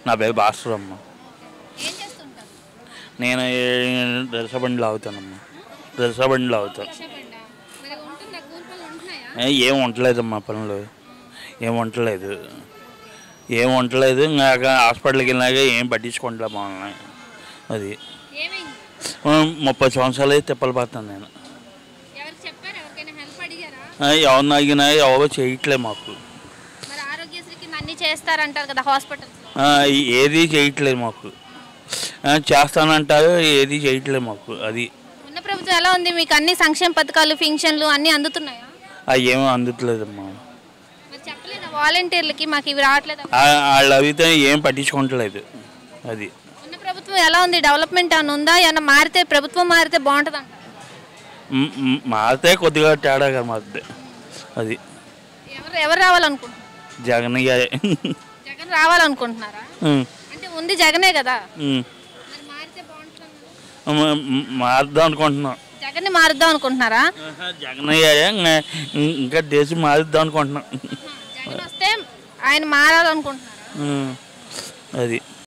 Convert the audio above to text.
నా పేరు భాస్కర్ అమ్మ ఏం చేస్తుంటారు నేను దర్శబండిలో అవుతానమ్మా దర్శబండిలో అవుతాను కష్టపడ్డా మరి ఉంటుందా కూలి పనులు ఉంటున్నాయా ఏ, ఏం వంటలేదమ్మా పనులు ఏం వంటలేదు ఏం వంటలేదు ఇంకా హాస్పిటల్కి వెళ్ళినాక ఏం పట్టించుకుంటలే మమ్మల్ని అది ఏమైంది ఆ, ముప్పై సంవత్సరాలు అయితే తిప్పలు పడతాను నేను ఎవరికి చెప్పారు ఎవరికైనా హెల్ప్ అడిగారా ఆ, ఎవరిని అడిగినా ఎవరో చేయట్లే మాకు మరి ఆరోగ్యశ్రీ కింద అన్ని చేస్తారంటారు కదా హాస్పిటల్స్ ఆ, ఏది చేయట్లేదు మాకు ఆ, చేస్తానంటారు ఏది చేయట్లేదు మాకు అది ఉన్న ప్రభుత్వం ఎలా ఉంది మీకు అన్ని సంక్షేమ పథకాలు పింఛన్లు అన్ని అందుతున్నాయా అవి ఏమీ అందుతలేదమ్మా మరి చెప్పలేదా వాలంటీర్లకి మాకు ఇవి రావట్లేదు ఆ- వాళ్ళు అడిగితే ఏం పట్టించుకోవట్లేదు అది ఉన్న ప్రభుత్వం ఎలా ఉంది డెవలప్మెంట్ అని ఉందా ఏమన్నా మారితే ప్రభుత్వం మారితే బాగుంటుంది అంట మ్- మ్- మారితే కొద్దిగా తేడాగా మారితే అది ఎవరు ఎవరు రావాలనుకుంటున్నారు జగన్ గారే జగన్ రావాలనుకుంటున్నారా ఉమ్, అంటే ఉంది జగనే కదా ఉమ్. మరి మారితే బాగుంటుంది మ- మ- మారుద్దాం అనుకుంటున్నాం జగన్ని మారుద్దాం అనుకుంటున్నారా ఆహా, జగన్ గారే ఇంకా- ఇంకా దేశం మారుద్దాం అనుకుంటున్నాం జగన్ వస్తే ఆయన మారాలనుకుంటున్నారా ఉమ్, అది